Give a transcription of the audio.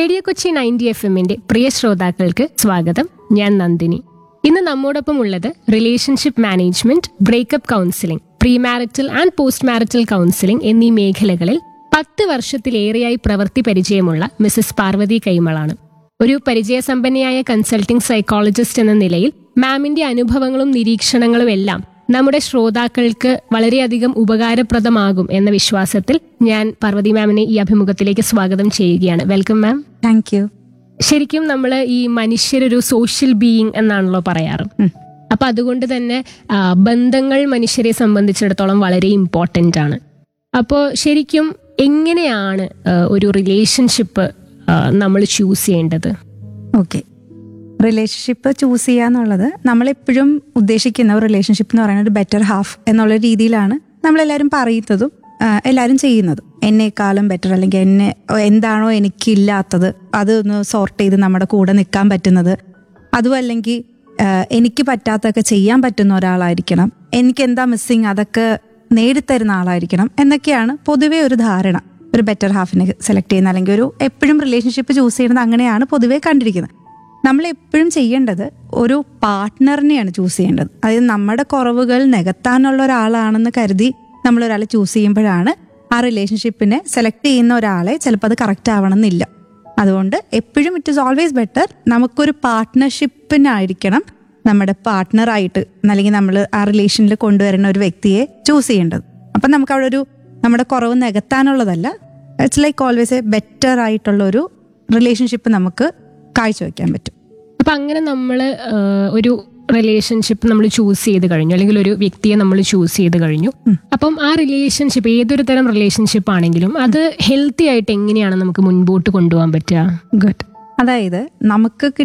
radio Kochi ninety F എമ്മിന്റെ പ്രിയ ശ്രോതാക്കൾക്ക് സ്വാഗതം ഞാൻ നന്ദിനി ഇന്ന് നമ്മോടൊപ്പം ഉള്ളത് relationship management breakup counselling pre marital and post marital counselling എന്നീ മേഖലകളിൽ പത്ത് വർഷത്തിലേറെയായി പ്രവൃത്തി പരിചയമുള്ള മിസസ് പാർവതി കൈമളാണ് ഒരു പരിചയസമ്പന്നയായ കൺസൾട്ടിംഗ് സൈക്കോളജിസ്റ്റ് എന്ന നിലയിൽ മാമിന്റെ അനുഭവങ്ങളും നിരീക്ഷണങ്ങളും എല്ലാം നമ്മുടെ ശ്രോതാക്കൾക്ക് വളരെയധികം ഉപകാരപ്രദമാകും എന്ന വിശ്വാസത്തിൽ ഞാൻ പാർവതി മാമിനെ ഈ അഭിമുഖത്തിലേക്ക് സ്വാഗതം ചെയ്യുകയാണ് വെൽക്കം മാം താങ്ക് യു ശരിക്കും നമ്മൾ ഈ മനുഷ്യരൊരു സോഷ്യൽ ബീയിങ് എന്നാണല്ലോ പറയാറ് അപ്പൊ അതുകൊണ്ട് തന്നെ ആ, ബന്ധങ്ങൾ മനുഷ്യരെ സംബന്ധിച്ചിടത്തോളം വളരെ ഇമ്പോർട്ടൻ്റ് ആണ് അപ്പോൾ ശരിക്കും എങ്ങനെയാണ് ആ, ഒരു റിലേഷൻഷിപ്പ് നമ്മൾ ചൂസ് ചെയ്യേണ്ടത് ഓക്കെ റിലേഷൻഷിപ്പ് ചൂസ് ചെയ്യുക എന്നുള്ളത് നമ്മളെപ്പോഴും ഉദ്ദേശിക്കുന്ന ഒരു റിലേഷൻഷിപ്പ് എന്ന് പറയുന്നത് ഒരു ബെറ്റർ ഹാഫ് എന്നുള്ള രീതിയിലാണ് നമ്മളെല്ലാവരും പറയുന്നതും ആ, എല്ലാവരും ചെയ്യുന്നതും എന്നെക്കാളും ബെറ്റർ അല്ലെങ്കിൽ എന്നെ എന്താണോ എനിക്കില്ലാത്തത് അത് ഒന്ന് സോർട്ട് ചെയ്ത് നമ്മുടെ കൂടെ നിൽക്കാൻ പറ്റുന്നത് അതും അല്ലെങ്കിൽ ആ, എനിക്ക് പറ്റാത്തൊക്കെ ചെയ്യാൻ പറ്റുന്ന ഒരാളായിരിക്കണം എനിക്ക് എന്താ മിസ്സിങ് അതൊക്കെ നേടിത്തരുന്ന ആളായിരിക്കണം എന്നൊക്കെയാണ് പൊതുവേ ഒരു ധാരണ ഒരു ബെറ്റർ ഹാഫിനെ സെലക്ട് ചെയ്യുന്ന അല്ലെങ്കിൽ ഒരു എപ്പോഴും റിലേഷൻഷിപ്പ് ചൂസ് ചെയ്യുന്നത് അങ്ങനെയാണ് പൊതുവേ കണ്ടിരിക്കുന്നത് നമ്മൾ എപ്പോഴും ചെയ്യേണ്ടത് ഒരു പാർട്ട്ണറിനെയാണ് ചൂസ് ചെയ്യേണ്ടത് അതായത് നമ്മുടെ കുറവുകൾ നികത്താനുള്ള ഒരാളാണെന്ന് കരുതി നമ്മൾ ഒരാളെ ചൂസ് ചെയ്യുമ്പോഴാണ് ആ റിലേഷൻഷിപ്പിനെ സെലക്ട് ചെയ്യുന്ന ഒരാളെ ചിലപ്പോൾ അത് കറക്റ്റ് ആവണമെന്നില്ല അതുകൊണ്ട് എപ്പോഴും ഇറ്റ് ഇസ് ഓൾവേസ് ബെറ്റർ നമുക്കൊരു പാർട്ട്ണർഷിപ്പിനായിരിക്കണം നമ്മുടെ പാർട്ട്ണറായിട്ട് അല്ലെങ്കിൽ നമ്മൾ ആ റിലേഷനിൽ കൊണ്ടുവരുന്ന ഒരു വ്യക്തിയെ ചൂസ് ചെയ്യേണ്ടത് അപ്പം നമുക്ക് അവിടെ ഒരു നമ്മുടെ കുറവ് നികത്താനുള്ളതല്ല it's like always a better ആയിട്ടുള്ള ഒരു റിലേഷൻഷിപ്പ് നമുക്ക് കാഴ്ചവെക്കാൻ പറ്റും അപ്പൊ അങ്ങനെ നമ്മൾ ഒരു റിലേഷൻഷിപ്പ് നമ്മൾ ചൂസ് ചെയ്ത് കഴിഞ്ഞു അല്ലെങ്കിൽ ഒരു വ്യക്തിയെ നമ്മൾ ചൂസ് ചെയ്ത് കഴിഞ്ഞു അപ്പം ആ റിലേഷൻഷിപ്പ് ഏതൊരു തരം റിലേഷൻഷിപ്പ് ആണെങ്കിലും അത് ഹെൽത്തി ആയിട്ട് എങ്ങനെയാണ് നമുക്ക് മുൻപോട്ട് കൊണ്ടുപോകാൻ പറ്റുക ഗുഡ് അതായത് നമുക്ക്